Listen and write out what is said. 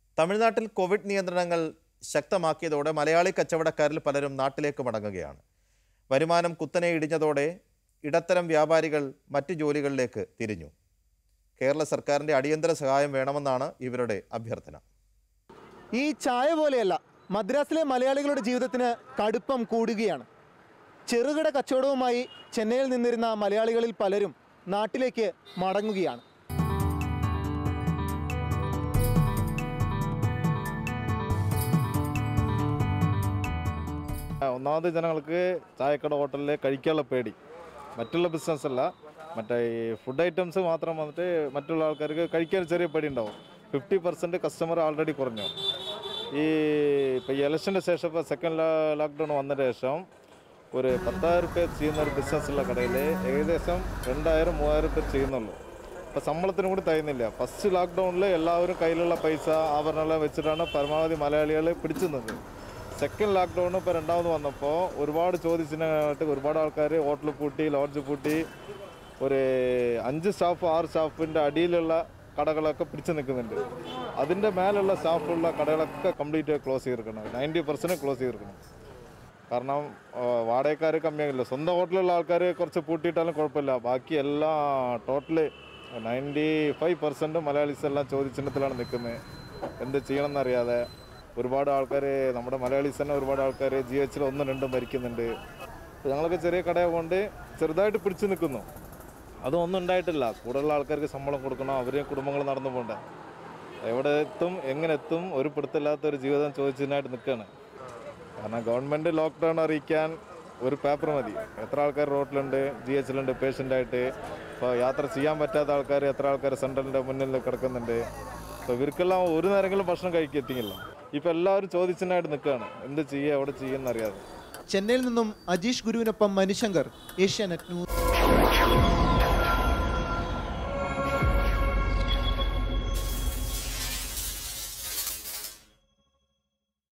തമിഴ്നാട്ടിൽ കോവിഡ് നിയന്ത്രണങ്ങൾ ശക്തമാക്കിയതോടെ മലയാളി കച്ചവടക്കാരിൽ പലരും നാട്ടിലേക്ക് മടങ്ങുകയാണ് വരുമാനം കുത്തനെ ഇടിഞ്ഞതോടെ ഇടത്തരം വ്യാപാരികൾ മറ്റു ജോലികളിലേക്ക് തിരിഞ്ഞു കേരള സർക്കാരിൻ്റെ അടിയന്തര സഹായം വേണമെന്നാണ് ഇവരുടെ അഭ്യർത്ഥന ഈ ചായ പോലെയല്ല മദ്രാസിലെ മലയാളികളുടെ ജീവിതത്തിന് കടുപ്പം കൂടുകയാണ് ചെറുകിട കച്ചവടവുമായി ചെന്നൈയിൽ നിന്നിരുന്ന മലയാളികളിൽ പലരും നാട്ടിലേക്ക് മടങ്ങുകയാണ് ഒന്നാമത് ജനങ്ങൾക്ക് ചായക്കട ഹോട്ടലിൽ കഴിക്കാനുള്ള പേടി മറ്റുള്ള ബിസിനസ് അല്ല മറ്റേ ഈ ഫുഡ് ഐറ്റംസ് മാത്രം വന്നിട്ട് മറ്റുള്ള ആൾക്കാർക്ക് കഴിക്കാൻ ചെറിയ പേടി ഉണ്ടാവും ഫിഫ്റ്റി പെർസെൻറ്റ് കസ്റ്റമർ ആൾറെഡി കുറഞ്ഞു ഈ ഇപ്പോൾ ഈ ഇലക്ഷൻ്റെ ശേഷം ഇപ്പോൾ സെക്കൻഡ് ലോക്ക്ഡൗൺ വന്നതിന് ശേഷം ഒരു പത്തായിരം പേർ ചെയ്യുന്ന ഒരു ബിസിനസ്സുള്ള കടയിൽ ഏകദേശം രണ്ടായിരം മൂവായിരം പേർ ചെയ്യുന്നുള്ളൂ അപ്പോൾ സമ്പളത്തിന് കൂടി തയ്യുന്നില്ല ഫസ്റ്റ് ലോക്ക്ഡൗണിൽ എല്ലാവരും കയ്യിലുള്ള പൈസ ആഭരണമെല്ലാം വെച്ചിട്ടാണ് പരമാവധി മലയാളികൾ പിടിച്ചു നിന്നത് സെക്കൻഡ് ലോക്ക്ഡൗൺ ഇപ്പോൾ രണ്ടാമത് വന്നപ്പോൾ ഒരുപാട് ചോദിച്ചിട്ട് ഒരുപാട് ആൾക്കാർ ഹോട്ടൽ പൂട്ടി ലോഡ്ജ് പൂട്ടി ഒരു അഞ്ച് സ്റ്റാഫ് ആറ് സ്റ്റാഫിൻ്റെ അടിയിലുള്ള കടകളൊക്കെ പിടിച്ചു നിൽക്കുന്നുണ്ട് അതിൻ്റെ മേലുള്ള സ്റ്റാഫുള്ള കടകളൊക്കെ കംപ്ലീറ്റ് ക്ലോസ് ചെയ്തിരിക്കണം നയൻറ്റി പെർസെൻറ്റ് ക്ലോസ് ചെയ്തിരിക്കണം കാരണം വാടകക്കാർ കമ്മിയാകില്ല സ്വന്തം ഹോട്ടലുള്ള ആൾക്കാർ കുറച്ച് പൂട്ടിയിട്ടാലും കുഴപ്പമില്ല ബാക്കി എല്ലാം total ninety five percent Malayalis എല്ലാം ചോദ്യചിഹ്നത്തിലാണ് നിൽക്കുന്നത് എന്ത് ചെയ്യണമെന്നറിയാതെ ഒരുപാട് ആൾക്കാർ നമ്മുടെ മലയാളീസ് തന്നെ ഒരുപാട് ആൾക്കാർ ജി എച്ചിൽ ഒന്നും രണ്ടും ഭരിക്കുന്നുണ്ട് ഞങ്ങളൊക്കെ ചെറിയ കടയെ കൊണ്ട് ചെറുതായിട്ട് പിടിച്ചു നിൽക്കുന്നു അതൊന്നും ഉണ്ടായിട്ടില്ല കൂടുതലുള്ള ആൾക്കാർക്ക് ശമ്പളം കൊടുക്കണം അവരെയും കുടുംബങ്ങൾ നടന്നു പോകണ്ടേ എവിടെ എത്തും എങ്ങനെ എത്തും ഒരു പിടുത്തമില്ലാത്ത ഒരു ജീവിതം ചോദിച്ചതിനായിട്ട് നിൽക്കുകയാണ് കാരണം ഗവൺമെൻറ് ലോക്ക്ഡൗൺ അറിയിക്കാൻ ഒരു പേപ്പർ മതി എത്ര ആൾക്കാർ റോട്ടിലുണ്ട് ജി എച്ചിലുണ്ട് പേഷ്യൻ്റായിട്ട് ഇപ്പോൾ യാത്ര ചെയ്യാൻ പറ്റാത്ത ആൾക്കാർ എത്ര ആൾക്കാർ സെൻട്രലിൻ്റെ മുന്നിൽ കിടക്കുന്നുണ്ട് അപ്പോൾ ഇവർക്കെല്ലാം ഒരു നേരമെങ്കിലും ഭക്ഷണം കഴിക്കുക എത്തിങ്ങില്ല ഇപ്പോൾ എല്ലാവരും ചോദിച്ചതിനായിട്ട് നിൽക്കുകയാണ് എന്ത് ചെയ്യുക എവിടെ ചെയ്യുമെന്ന് അറിയാതെ ചെന്നൈയിൽ നിന്നും അജീഷ് ഗുരുവിനൊപ്പം മനുശങ്കർ ഏഷ്യാനെറ്റ് ന്യൂസ്